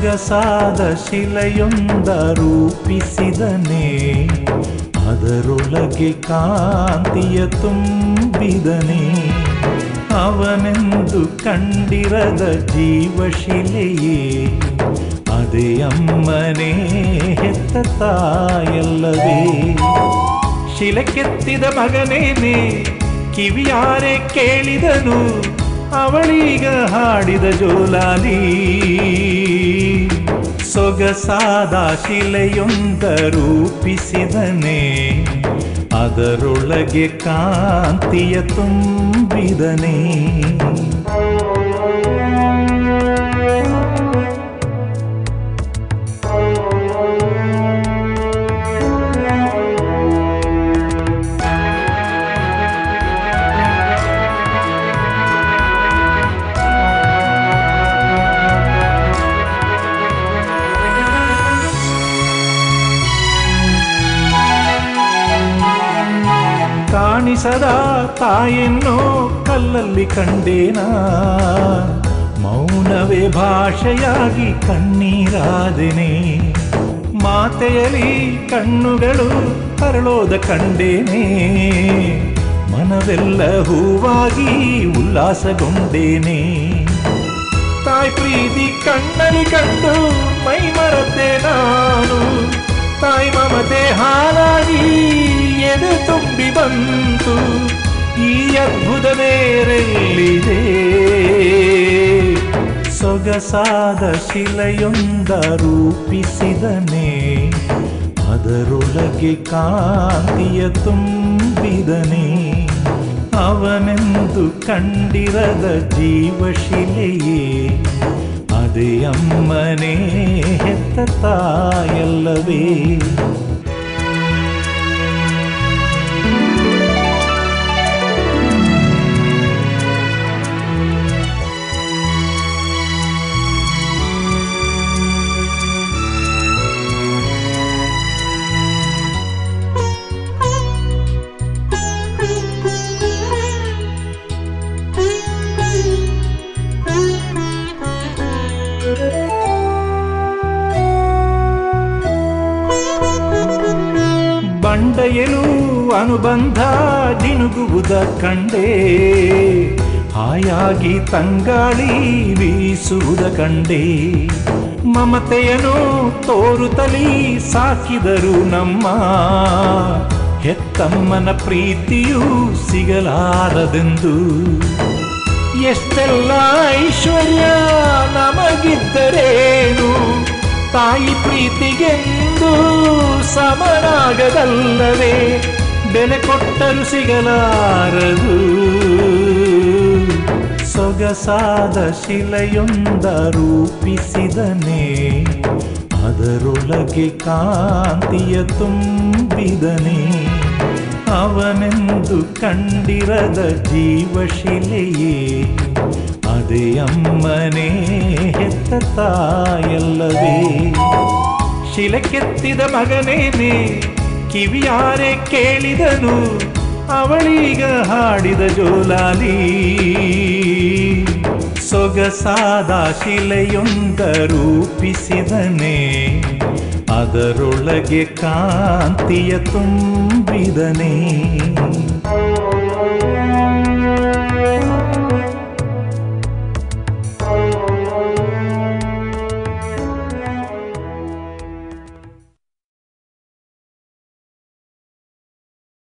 ಸೊಗಸಾದ ಶಿಲೆಯೊಂದ ರೂಪಿಸಿದನೆ ಅದರೊಳಗೆ ಕಾಂತಿಯ ತುಂಬಿದನೆ ಅವನೆಂದು ಕಂಡಿರದ ಜೀವಶಿಲೆಯೇ ಅದೇ ಅಮ್ಮನೇ ಹೆತ್ತ ತಾಯಲ್ಲವೇ ಶಿಲೆ ಕೆತ್ತಿದ ಮಗನೇನೆ ಕಿವಿಯಾರೆ ಕೇಳಿದನು ಅವಳೀಗ ಹಾಡಿದ ಜೋಲಾಲಿ ಸೊಗಸಾದ ಶಿಲೆಯೊಂದ ರೂಪಿಸಿದನೆ ಅದರೊಳಗೆ ಕಾಂತಿಯ ತುಂಬಿದನೆ ಕಾಣಿಸದ ತಾಯೆನ್ನೋ ಕಲ್ಲಲ್ಲಿ ಕಂಡೇನಾ ಮೌನವೇ ಭಾಷೆಯಾಗಿ ಕಣ್ಣೀರಾದೆನೆ ಮಾತೆಯಲಿ ಕಣ್ಣುಗಳು ಅರಳೋದ ಕಂಡೇನೆ ಮನವೆಲ್ಲ ಹೂವಾಗಿ ಉಲ್ಲಾಸಗೊಂಡೇನೆ ತಾಯಿ ಪ್ರೀತಿ ಕಣ್ಣಲ್ಲಿ ಕಂಡು ಮೈ ಮರತೆ ನಾನು ತಾಯಿ ಮಮತೆ ಹಾಲಾಗಿ ಎದೆ ತುಂಬಿ ಬಂತು ಈ ಅದ್ಭುತ ಬೇರೆಲ್ಲಿದೆ ಸೊಗಸಾದ ಶಿಲೆಯೊಂದ ರೂಪಿಸಿದನೆ ಅದರೊಳಗೆ ಕಾಂತಿಯ ತುಂಬಿದನೆ ಅವನೆಂದು ಕಂಡಿರದ ಜೀವಶಿಲೆಯೇ ಅದೇ ಅಮ್ಮನೇ ಹೆತ್ತ ತಾಯಲ್ಲವೇ ಬಂಡೆಯಲು ಅನುಬಂಧ ಜಿನುಗುವುದ ಕಂಡೇ ಹಾಯಾಗಿ ತಂಗಾಳಿ ಬೀಸುವುದ ಕಂಡೇ ಮಮತೆಯನು ತೋರುತ್ತಲೀ ಸಾಕಿದರು ನಮ್ಮ ಹೆತ್ತಮ್ಮನ ಪ್ರೀತಿಯೂ ಸಿಗಲಾರದೆಂದು ಎಷ್ಟೆಲ್ಲ ಐಶ್ವರ್ಯ ನಮಗಿದ್ದರೇನು ತಾಯಿ ಪ್ರೀತಿಗೆಂದು ಸಮನಾಗದಲ್ಲವೇ ಬೆಲೆ ಕೊಟ್ಟರು ಸಿಗಲಾರದು ಸೊಗಸಾದ ಶಿಲೆಯೊಂದ ರೂಪಿಸಿದನೆ ಅದರೊಳಗೆ ಕಾಂತಿಯ ತುಂಬಿದನೆ ಅವನೆಂದು ಕಂಡಿರದ ಜೀವಶಿಲೆಯೇ ಅದೇ ಅಮ್ಮನೇ ಹೆತ್ತ ತಾಯಲ್ಲವೇ ಶಿಲೆ ಕೆತ್ತಿದ ಮಗನೇನೆ ಕಿವಿಯಾರೆ ಕೇಳಿದನು ಅವಳೀಗ ಹಾಡಿದ ಜೋಲಾಲಿ ಸೊಗಸಾದ ಶಿಲೆಯೊಂದ ರೂಪಿಸಿದನೆ ಅದರೊಳಗೆ ಕಾಂತಿಯ ತುಂಬಿದನೆ